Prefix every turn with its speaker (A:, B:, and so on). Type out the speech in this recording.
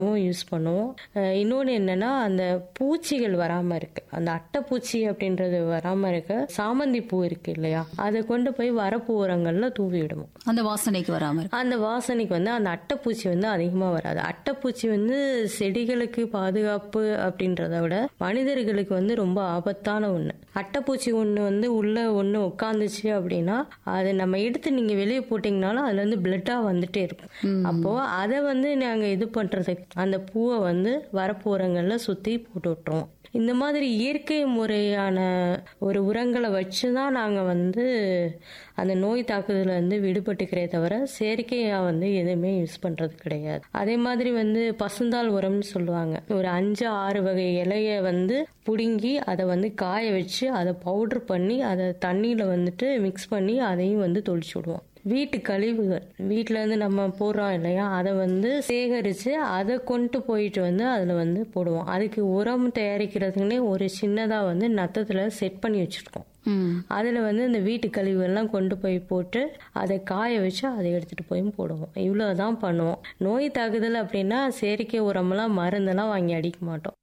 A: Use பண்ணுவோம் அஹ் இன்னொன்று என்னன்னா அந்த பூச்சிகள் வராம இருக்கு அந்த அட்டைப்பூச்சி அப்படின்றது வராம இருக்க சாமந்தி பூ இருக்கு இல்லையா அதை கொண்டு போய் வரப்பு ஓரங்கள்ல தூவி விடுவோம்
B: அந்த வாசனைக்கு வராம இருக்கு
A: அந்த வாசனைக்கு வந்து அந்த அட்டைப்பூச்சி வந்து அதிகமாக வராது அட்டைப்பூச்சி வந்து செடிகளுக்கு பாதுகாப்பு அப்படின்றத விட மனிதர்களுக்கு வந்து ரொம்ப ஆபத்தான ஒன்று அட்டைப்பூச்சி ஒன்று வந்து உள்ள ஒன்று உட்காந்துச்சு அப்படின்னா அதை நம்ம எடுத்து நீங்கள் வெளியே போட்டிங்கனாலும் அதுல இருந்து பிளட்டாக வந்துட்டே இருக்கும் அப்போ அதை வந்து நாங்கள் இது பண்ணுறதுக்கு அந்த பூவை வந்து வரப்போரங்களில் சுற்றி போட்டு விட்டுருவோம் இந்த மாதிரி இயற்கை முறையான ஒரு உரங்களை வச்சு தான் நாங்கள் வந்து அந்த நோய் தாக்குதல வந்து விடுபட்டுக்கிறே தவிர செயற்கையாக வந்து எதுவுமே யூஸ் பண்ணுறது கிடையாது அதே மாதிரி வந்து பசுந்தாள் உரம்னு சொல்லுவாங்க ஒரு அஞ்சு ஆறு வகை இலைய வந்து பிடுங்கி அதை வந்து காய வச்சு அதை பவுடர் பண்ணி அதை தண்ணியில் வந்துட்டு மிக்ஸ் பண்ணி அதையும் வந்து தொளிச்சு விடுவோம் வீட்டு கழிவுகள் வீட்டில இருந்து நம்ம போடுறோம் இல்லையா அதை வந்து சேகரித்து அதை கொண்டு போயிட்டு வந்து அதில் வந்து போடுவோம் அதுக்கு உரம் தயாரிக்கிறதுக்குன்னே ஒரு சின்னதாக வந்து நத்தத்தில் செட் பண்ணி வச்சுருக்கோம்
B: ம்.
A: அதில் வந்து இந்த வீட்டு கழிவுகள்லாம் கொண்டு போய் போட்டு அதை காய வச்சு அதை எடுத்துகிட்டு போய் போடுவோம் இவ்வளோ தான் பண்ணுவோம் நோய் தாக்குதல் அப்படின்னா செயற்கை உரமெல்லாம் மருந்தெல்லாம் வாங்கி அடிக்க மாட்டோம்